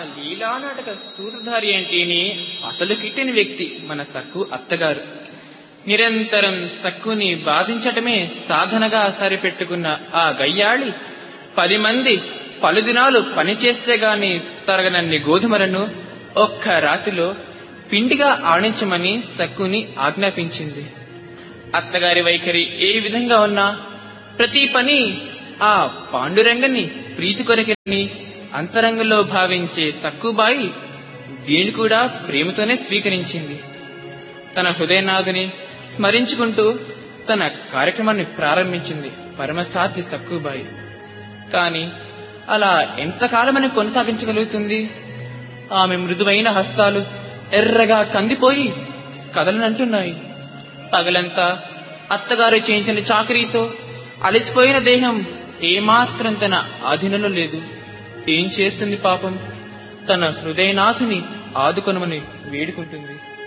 లీలానాటక సూత్రధారి అంటేనే అసలు కిట్టిన వ్యక్తి మన సక్కు అత్తగారు నిరంతరం సక్కుని బాధించటమే సాధనగా సరిపెట్టుకున్న ఆ గయ్యాళి పది మంది పలుదినాలు పనిచేస్తే గాని తరగనన్ని గోధుమలను ఒక్క రాతిలో పిండిగా ఆడించమని సక్కుని ఆజ్ఞాపించింది అత్తగారి వైఖరి ఏ విధంగా ఉన్నా ప్రతి పని ఆ పాండురంగని ప్రీతి కొరకని అంతరంగంలో భావించే సక్కుబాయి దీన్ని కూడా ప్రేమతోనే స్వీకరించింది తన హృదయనాథుని స్మరించుకుంటూ తన కార్యక్రమాన్ని ప్రారంభించింది పరమసాధ్వి సక్కుబాయి కాని అలా ఎంతకాలమని కొనసాగించగలుగుతుంది ఆమె మృదువైన హస్తాలు ఎర్రగా కందిపోయి కదలనంటున్నాయి పగలంతా అత్తగారు చేయించిన చాకరీతో అలసిపోయిన దేహం ఏమాత్రం తన ఆధీనంలో లేదు ఏం చేస్తుంది పాపం తన హృదయనాథుని ఆదుకొనమని వేడుకుంటుంది